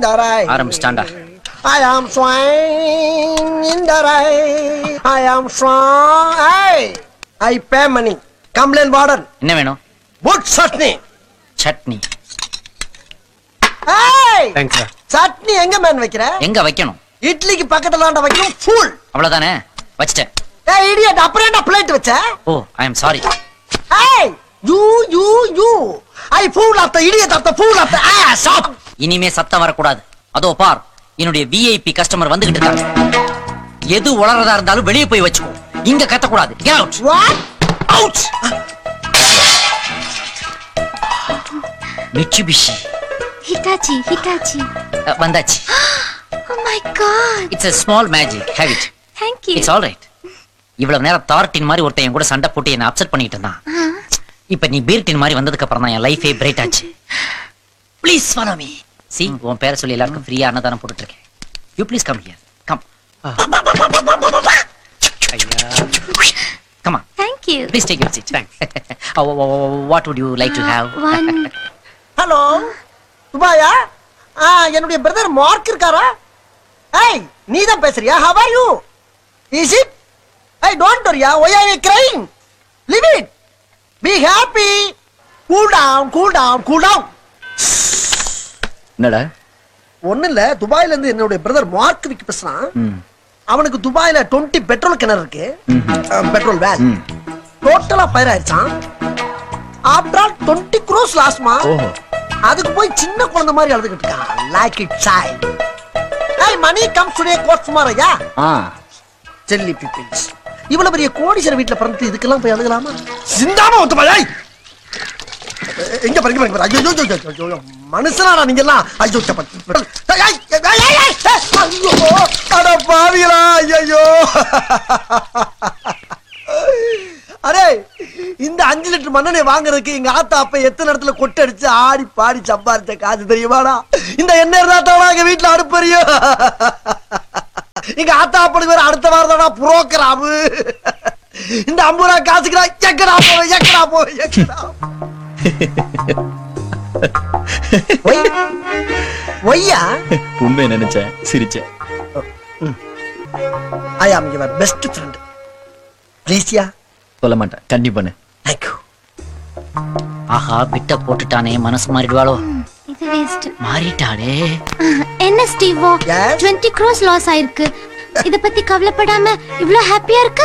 the rain. ஆரம்பிச்சிட்டாண்டா I am swine in the rain. I am strong. Hey, I pay money. Complain warden. என்ன வேணும் Good chutney. சட்னி Hey, thanks sir சட்னி எங்க man வைக்கிற எங்க வைக்கணும் இட்லிக்கு பக்கத்துல ஆண்ட வைக்கணும் ஃபுல் அவ்வளவுதானே வச்சிட்டேன் ஏய் இடியட் அப்புறம் என்ன பிளேட் வச்ச oh I am sorry Hey, you, you, you. I fool of the idiot of the fool of the ass. Stop. இனிமே சத்தம் வரக்கூடாது அதோ பார் என்னுடைய விஐபி கஸ்டமர் வந்துகிட்டு இருக்காங்க எது உளறதா இருந்தாலும் வெளியே போய் வச்சுக்கோ இங்க கத்தக்கூடாது Get out. What? Out. Mitsubishi Hitachi Hitachi ah, வந்தாச்சு oh my god it's a small magic have it thank you it's all right இவ்வளவு நேரம் தார்டின் மாதிரி ஒருத்தன் என் கூட சண்டை போட்டு என்ன அப்செட் பண்ணிட்டு இருந்தான் இப்ப நீ பீர்டின் மாதிரி வந்ததுக்கு அப்புறம் தான் என் லைஃபே பிரைட் ஆச்சு ப்ளீஸ் ஃபாலோ மீ சி உன் பேரை சொல்லி எல்லாருக்கும் ஃப்ரீயா அன்னதானம் போட்டுட்டு இருக்கேன் you please come here come come on thank you please take your seat what would you like to have one hello துபாயா ஆ என்னுடைய பிரதர் மார்க் இருக்காரா ஏய் நீ தான் பேசுறியா how are you is it hey don't worry why are you crying leave it be happy cool down cool down cool down என்னடா ஒண்ணு இல்ல துபாயில இருந்து என்னுடைய பிரதர் மார்க் விக்கு பேசுறான் ம் அவனுக்கு துபாயில 20 பெட்ரோல் கிணறு இருக்கு பெட்ரோல் வேன் ம். டோட்டலா ஃபயர் ஆயிடுச்சான் ஆஃப்டர் ஆல் டுவெண்ட்டி க்ரோஸ் லாஸ்மா ஓஹோ அதுக்கு போய் சின்ன குழந்தை மாதிரி அழுதுகிட்டு இருக்கான் லைக் இட் சாய் ஏய் மணி கம் டுடே கோட் சுமாரையா ஆ செல்லி பீப்பிள்ஸ் இவ்வளவு பெரிய கோடீஸ்வரர் வீட்ல பிறந்து இதுக்கெல்லாம் போய் அழுகலாமா சிந்தாம ஒத்து பாய் எங்க பாருங்க பாருங்க பாரு. ஐயோ ஐயோ, ஐயோ, ஐயோ, ஐயோ மனுஷனாடா நீங்க எல்லாம் ஐயோ சப்ப- ஏய், ஏய், ஏய், ஏய், ஏய், ஏய், ஐயோ அட பாவிகளா ஐயோ அரே இந்த அஞ்சு லிட்டர் மண்ணெண்ணெய் வாங்குறதுக்கு எங்க ஆத்தா அப்ப எத்தனை இடத்துல கொட்டடிச்சு ஆடி பாடி சம்பாரிச்ச காசு தெரியுமாடா இந்த எண்ணெய் இருந்தா எங்க வீட்டுல அடுப்பறியும் எங்க ஆத்தா அப்பனுக்கு வேற அடுத்த வாரம் தானா புரோக்கராமு இந்த ஐம்பது ரூபா காசுக்குடா எக்கடா போவேன் எக்கடா போவேன் எக்கடா ஒய் ஒய்யா உண்மை நினைச்சேன் சிரிச்சேன் ஐ ஆம் யுவர் பெஸ்ட் ஃப்ரெண்ட் ப்ளீஸ்யா சொல்ல மாட்டேன் கண்டிப்பானு தேங்க்யூ ஆஹா பிட்ட போட்டுட்டானே மனசு மாறிடுவாளோ இது வேஸ்ட் மாறிட்டாளே என்ன ஸ்டீவோ Yes? 20 க்ரோஸ் லாஸ் ஆயிருக்கு இத பத்தி கவலைப்படாம இவ்ளோ ஹாப்பியா இருக்க